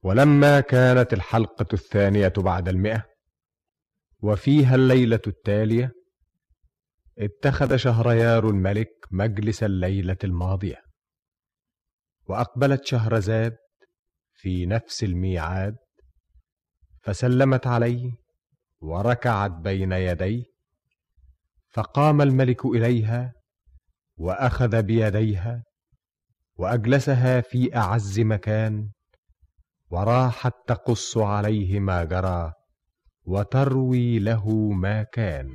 ولما كانت الحلقة الثانية بعد المئة وفيها الليلة التالية اتخذ شهريار الملك مجلس الليلة الماضية وأقبلت شهرزاد في نفس الميعاد فسلمت عليه وركعت بين يديه فقام الملك إليها وأخذ بيديها وأجلسها في أعز مكان وراحت تقص عليه ما جرى وتروي له ما كان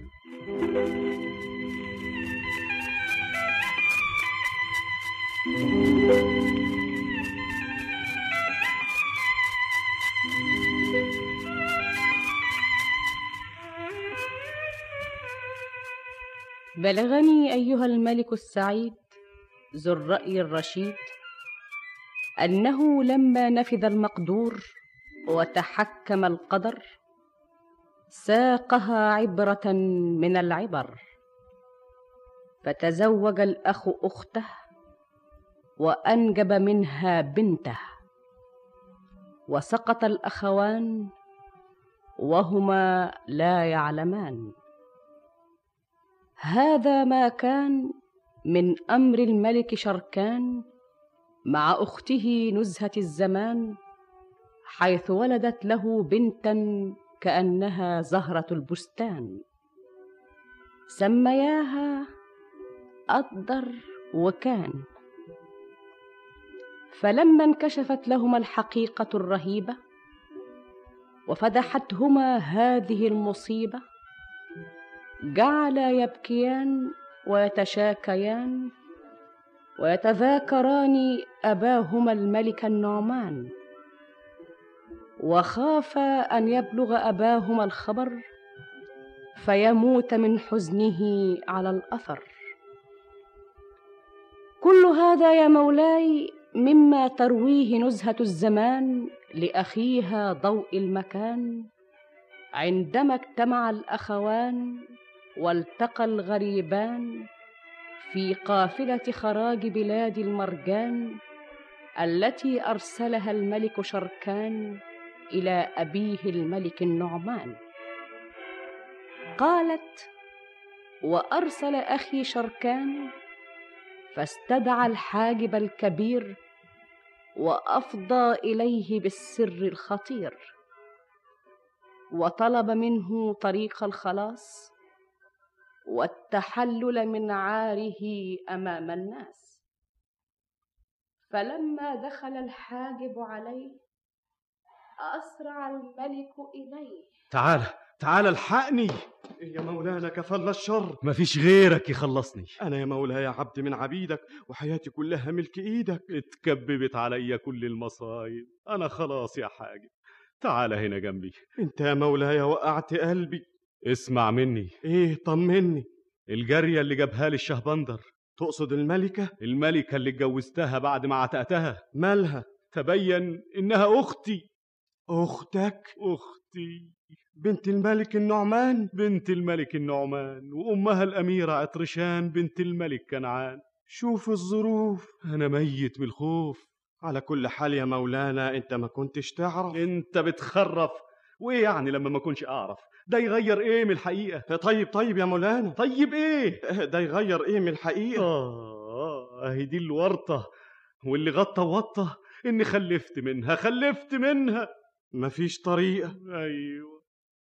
بلغني ايها الملك السعيد ذو الراي الرشيد انه لما نفذ المقدور وتحكم القدر ساقها عبره من العبر فتزوج الاخ اخته وانجب منها بنته وسقط الاخوان وهما لا يعلمان هذا ما كان من امر الملك شركان مع اخته نزهه الزمان حيث ولدت له بنتا كانها زهره البستان سمياها أقدر وكان فلما انكشفت لهما الحقيقة الرهيبة وفدحتهما هذه المصيبة جعلا يبكيان ويتشاكيان ويتذاكران أباهما الملك النعمان وخافا أن يبلغ أباهما الخبر فيموت من حزنه على الأثر كل هذا يا مولاي مما ترويه نزهة الزمان لأخيها ضوء المكان عندما اجتمع الأخوان والتقى الغريبان في قافلة خراج بلاد المرجان التي أرسلها الملك شركان إلى أبيه الملك النعمان قالت وأرسل أخي شركان فاستدعى الحاجب الكبير وافضى اليه بالسر الخطير وطلب منه طريق الخلاص والتحلل من عاره امام الناس فلما دخل الحاجب عليه اسرع الملك اليه تعال تعال الحقني يا مولانا كفلنا الشر مفيش غيرك يخلصني أنا يا مولاي عبد من عبيدك وحياتي كلها ملك إيدك اتكببت عليا كل المصايب أنا خلاص يا حاجب تعال هنا جنبي أنت يا مولاي وقعت قلبي اسمع مني إيه طمني الجارية اللي جابها لي الشهبندر تقصد الملكة؟ الملكة اللي اتجوزتها بعد ما عتقتها مالها؟ تبين إنها أختي أختك؟ أختي بنت الملك النعمان بنت الملك النعمان وأمها الأميرة عطرشان بنت الملك كنعان شوف الظروف أنا ميت من الخوف على كل حال يا مولانا أنت ما كنتش تعرف أنت بتخرف وإيه يعني لما ما كنش أعرف ده يغير إيه من الحقيقة طيب طيب يا مولانا طيب إيه ده يغير إيه من الحقيقة آه أهي دي الورطة واللي غطى وطة إني خلفت منها خلفت منها مفيش طريقة أيوه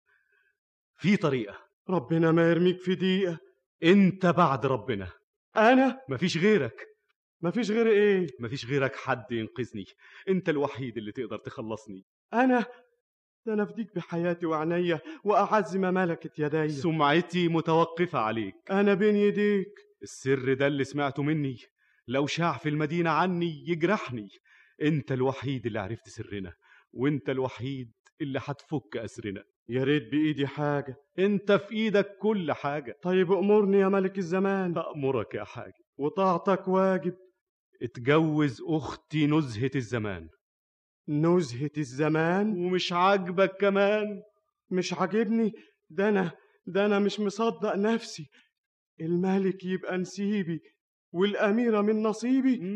في طريقة ربنا ما يرميك في دقيقة انت بعد ربنا أنا مفيش غيرك مفيش غير إيه مفيش غيرك حد ينقذني انت الوحيد اللي تقدر تخلصني أنا ده أنا أفديك بحياتي وعينيا وأعز ما ملكت يدي سمعتي متوقفة عليك أنا بين يديك السر ده اللي سمعته مني لو شاع في المدينة عني يجرحني انت الوحيد اللي عرفت سرنا وانت الوحيد اللي هتفك أسرنا يا ريت بإيدي حاجة انت في ايدك كل حاجة طيب أمرني يا ملك الزمان أأمرك يا حاجة وطاعتك واجب اتجوز أختي نزهة الزمان نزهة الزمان ومش عاجبك كمان مش عاجبني ده أنا ده أنا مش مصدق نفسي الملك يبقى نسيبي والأميرة من نصيبي مم.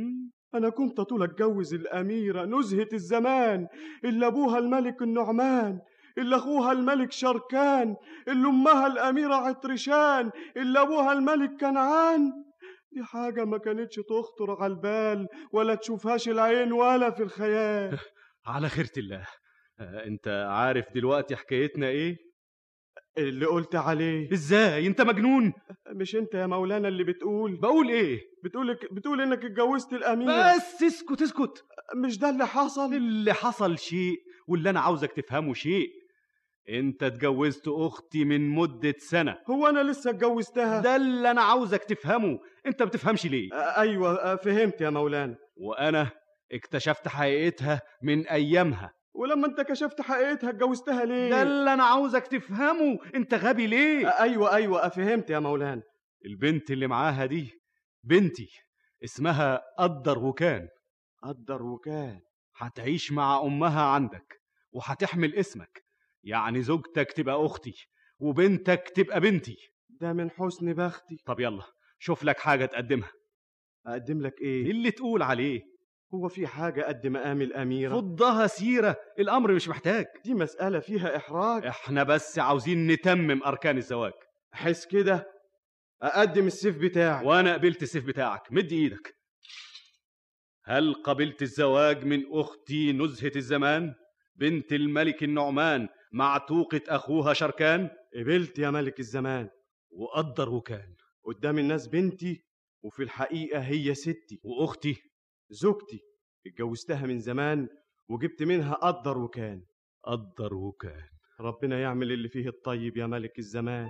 أنا كنت طول أتجوز الأميرة نزهة الزمان اللي أبوها الملك النعمان اللي أخوها الملك شركان اللي أمها الأميرة عطرشان اللي أبوها الملك كنعان دي حاجة ما كانتش تخطر على البال ولا تشوفهاش العين ولا في الخيال على خيرة الله آه، انت عارف دلوقتي حكايتنا ايه اللي قلت عليه ازاي انت مجنون مش انت يا مولانا اللي بتقول بقول ايه بتقول بتقول انك اتجوزت الاميره بس اسكت اسكت مش ده اللي حصل اللي حصل شيء واللي انا عاوزك تفهمه شيء انت اتجوزت اختي من مدة سنة هو انا لسه اتجوزتها ده اللي انا عاوزك تفهمه انت بتفهمش ليه آه، ايوه آه، فهمت يا مولانا وانا اكتشفت حقيقتها من ايامها ولما انت كشفت حقيقتها اتجوزتها ليه ده اللي انا عاوزك تفهمه انت غبي ليه آه، ايوه ايوه فهمت يا مولانا البنت اللي معاها دي بنتي اسمها قدر وكان قدر وكان هتعيش مع امها عندك وهتحمل اسمك يعني زوجتك تبقى اختي وبنتك تبقى بنتي ده من حسن بختي طب يلا شوف لك حاجه تقدمها اقدم لك ايه اللي تقول عليه هو في حاجه قد مقام الاميره فضها سيره الامر مش محتاج دي مساله فيها احراج احنا بس عاوزين نتمم اركان الزواج حس كده اقدم السيف بتاعي وانا قبلت السيف بتاعك مد ايدك هل قبلت الزواج من اختي نزهه الزمان بنت الملك النعمان معتوقة أخوها شركان قبلت يا ملك الزمان وقدر وكان قدام الناس بنتي وفي الحقيقة هي ستي وأختي زوجتي اتجوزتها من زمان وجبت منها قدر وكان قدر وكان ربنا يعمل اللي فيه الطيب يا ملك الزمان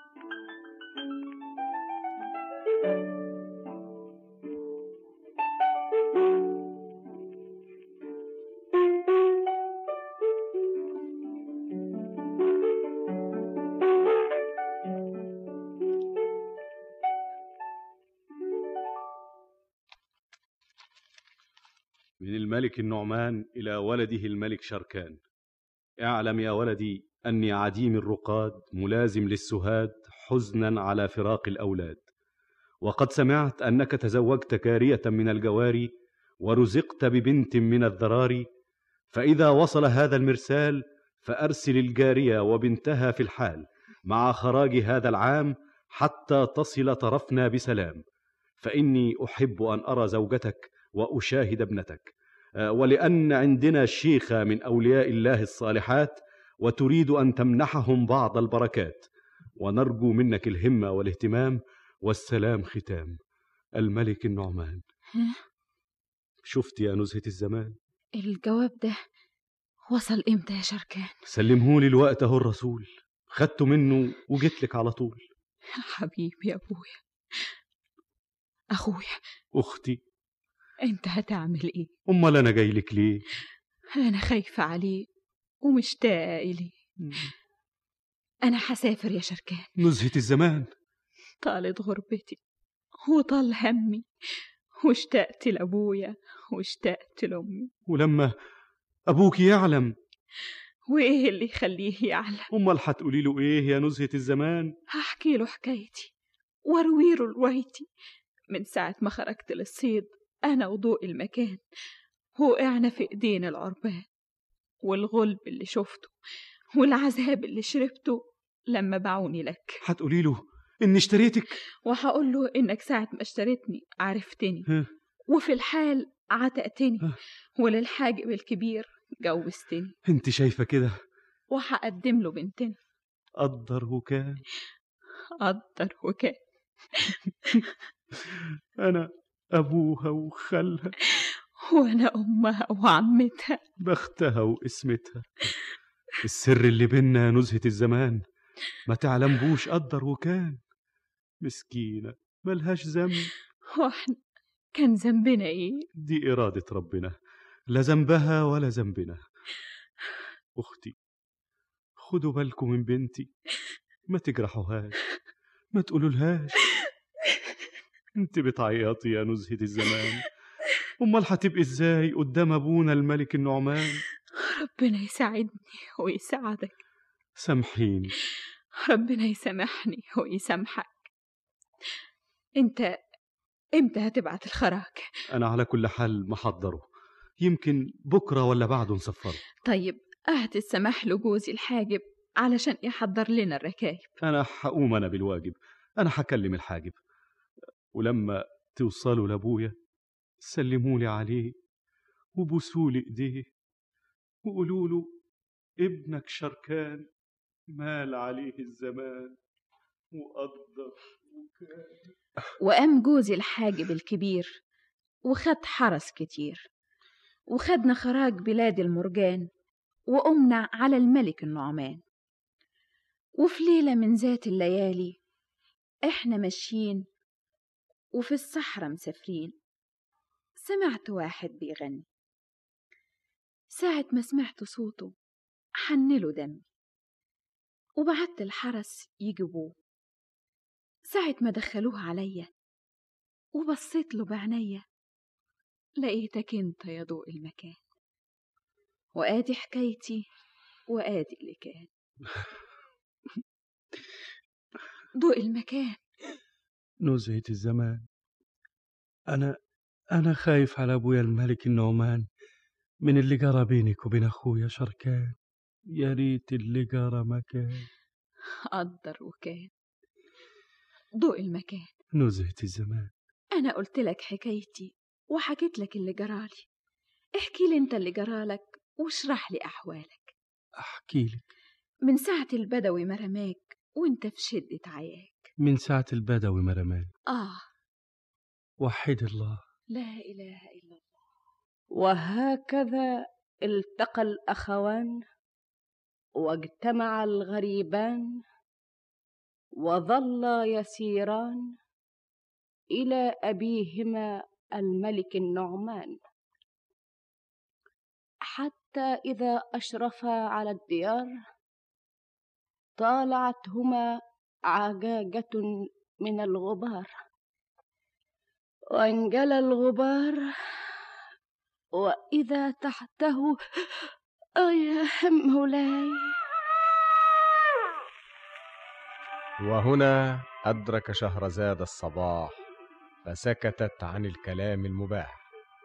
من الملك النعمان إلى ولده الملك شركان اعلم يا ولدي أني عديم الرقاد ملازم للسهاد حزنا على فراق الأولاد وقد سمعت أنك تزوجت كارية من الجواري ورزقت ببنت من الذراري فإذا وصل هذا المرسال فأرسل الجارية وبنتها في الحال مع خراج هذا العام حتى تصل طرفنا بسلام فإني أحب أن أرى زوجتك واشاهد ابنتك آه، ولان عندنا شيخه من اولياء الله الصالحات وتريد ان تمنحهم بعض البركات ونرجو منك الهمه والاهتمام والسلام ختام الملك النعمان شفت يا نزهه الزمان الجواب ده وصل امتى يا شركان سلمهولي الوقت اهو الرسول خدته منه وجيت لك على طول حبيبي يا ابويا اخويا اختي انت هتعمل ايه امال انا جاي لك ليه انا خايفه عليه ومشتاقه اليه انا هسافر يا شركان نزهه الزمان طالت غربتي وطال همي واشتقت لابويا واشتقت لامي ولما ابوك يعلم وايه اللي يخليه يعلم امال هتقولي له ايه يا نزهه الزمان هحكي له حكايتي واروي له روايتي من ساعة ما خرجت للصيد أنا وضوء المكان وقعنا في إيدينا العربان والغلب اللي شفته والعذاب اللي شربته لما باعوني لك هتقولي له اني اشتريتك وهقول له إنك ساعة ما اشتريتني عرفتني ها. وفي الحال عتقتني ها. وللحاجب الكبير جوزتني انت شايفه كده وهقدم له بنتنا قدر وكان قدر وكان انا ابوها وخالها وأنا أمها وعمتها بختها واسمتها السر اللي بينا يا نزهة الزمان ما تعلمهوش قدر وكان مسكينة ملهاش ذنب واحنا كان ذنبنا ايه دي إرادة ربنا لا ذنبها ولا ذنبنا أختي خدوا بالكم من بنتي ما تجرحوهاش ما تقولولهاش انت بتعيطي يا نزهة الزمان امال هتبقي ازاي قدام ابونا الملك النعمان ربنا يساعدني ويساعدك سامحيني ربنا يسامحني ويسامحك انت امتى هتبعت الخراج أنا على كل حال محضره يمكن بكرة ولا بعده نسفره طيب اهت السماح له جوزي الحاجب علشان يحضر لنا الركايب أنا حقوم أنا بالواجب أنا حكلم الحاجب ولما توصلوا لأبويا سلمولي عليه وبوسولي إيديه وقولوا له ابنك شركان مال عليه الزمان وقدر وكان وقام جوزي الحاجب الكبير وخد حرس كتير وخدنا خراج بلاد المرجان وقمنا على الملك النعمان وفي ليلة من ذات الليالي احنا ماشيين وفي الصحراء مسافرين سمعت واحد بيغني ساعة ما سمعت صوته حنله دمي وبعت الحرس يجيبوه ساعة ما دخلوه عليا وبصيت له بعينيا لقيتك انت يا ضوء المكان وادي حكايتي وادي اللي كان ضوء المكان نزهة الزمان أنا أنا خايف على أبويا الملك النعمان من اللي جرى بينك وبين أخويا شركان يا ريت اللي جرى مكان قدر وكان ضوء المكان نزهة الزمان أنا قلت لك حكايتي وحكيت لك اللي جرالي احكي لي انت اللي جرالك واشرح لي أحوالك أحكي لك من ساعة البدوي ما رماك وانت في شدة عياك من ساعة البدوي ما رماني آه وحد الله لا إله إلا الله وهكذا التقى الأخوان واجتمع الغريبان وظلا يسيران إلى أبيهما الملك النعمان حتى إذا أشرفا على الديار طالعتهما عجاجة من الغبار وانجلى الغبار وإذا تحته أيا مولاي وهنا أدرك شهرزاد الصباح فسكتت عن الكلام المباح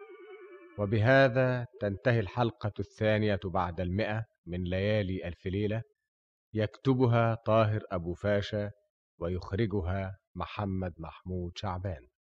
وبهذا تنتهي الحلقة الثانية بعد المئة من ليالي ألف ليلة يكتبها طاهر أبو فاشا ويخرجها محمد محمود شعبان